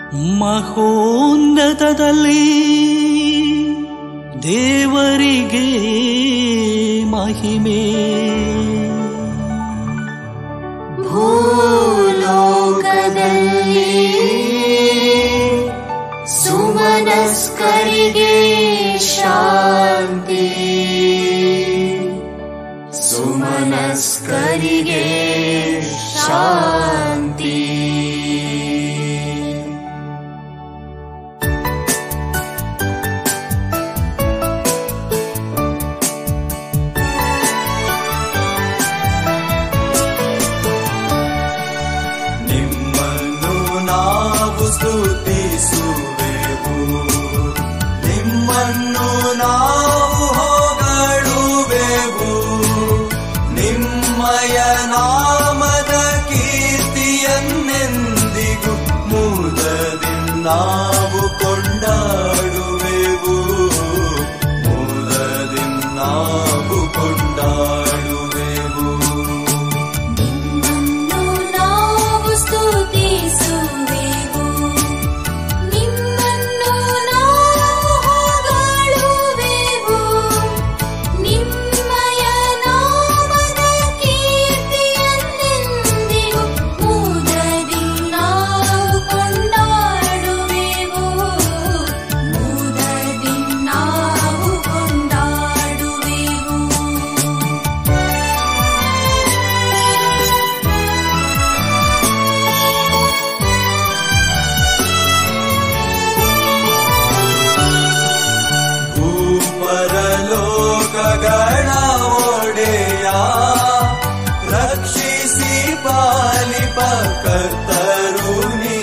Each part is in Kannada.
ಮಹೋನ್ನತದಲ್ಲಿ ದೇವರಿಗೆ ಮಹಿಮೆ ಭೂಲೋಕದಲ್ಲಿ ಸುಮನಸ್ಕರಿಗೆ ಶಾಂತಿ ಸುಮನಸ್ಕರಿಗೆ ಶಾಂತಿ ನಿಮ್ಮನ್ನು ನಾವು ಸ್ತುತಿಸುವೆವು ನಿಮ್ಮನ್ನು ನಾವು ಹೊಗಳುವೆವು ನಿಮ್ಮಯ ನಾಮದ ಕೀರ್ತಿಯನ್ನೆಂದಿಗೂ ಮೂಲದಿ ನಾವು ಕೊಂಡಾಡುವೆವು ಮೂಲದಿ ನಾವು ಕೊಂಡಾಡುವೆವು ನಿಮ್ಮನ್ನು ನಾವು ಸ್ತುತಿಸುವೆವು ನಿಮ್ಮನ್ನು ನಾವು ಹೊಗಳುವೆವು ನಿಮ್ಮಯ ನಾಮದ ಕೀರ್ತಿಯನ್ನೆಂದಿಗೂ ಮೂದದಿ ನಾವು ಕೊಂಡಾಡುವೆವು ಮೂದದಿ ನಾವು ಕೊಂಡಾಡುವೆವು ಭೂಪರಲೋಕಗಳ ಒಡೆಯ ರಕ್ಷಿಸಿ ಪಾಲಿಪ ಕರ್ತರು ನೀ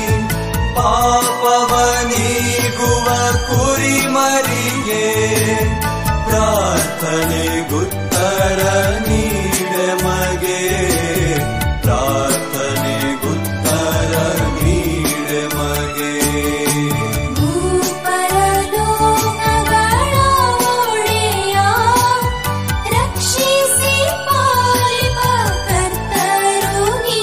ಪಾಪವ ನೀಗುವ ಕುರಿಮರಿಗೆ ಪ್ರಾರ್ಥನೆ ಗುತ್ತರ ನೀಡೆ ಮಗೆ ಪ್ರಾರ್ಥನೆ ಗುತ್ತರ ನೀಡೆ ಮಗೆ ಭೂಪರಲೋಕಗಳ ಒಡೆಯ ರಕ್ಷಿಸಿ ಪಾಲಿಪ ಕರ್ತರು ನೀ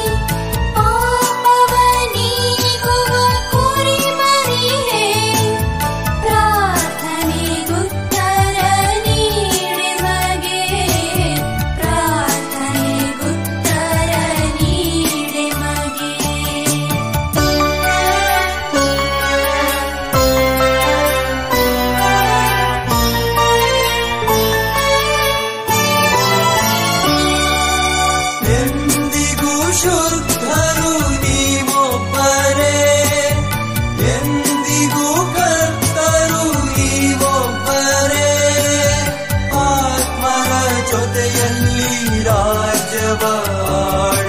ಪಾಪವ ನೀಗುವ ಕುರಿಮರಿಗೆ ಪ್ರಾರ್ಥನೆಗುತ್ತರ ನೀಡೆ ಮಗೆ ಪ್ರಾರ್ಥನೆಗುತ್ತರ ನೀಡೆ ಮಗೆ ಎಂದಿಗೂ ಶುದ್ಧರು ನೀವೊಬ್ಬರೇ ಎಂದಿಗೂ ಕರ್ತರು ನೀವೊಬ್ಬರೇ ಆತ್ಮರ ಜೊತೆಯಲ್ಲಿ ರಾಜ್ಯವ ಆಳ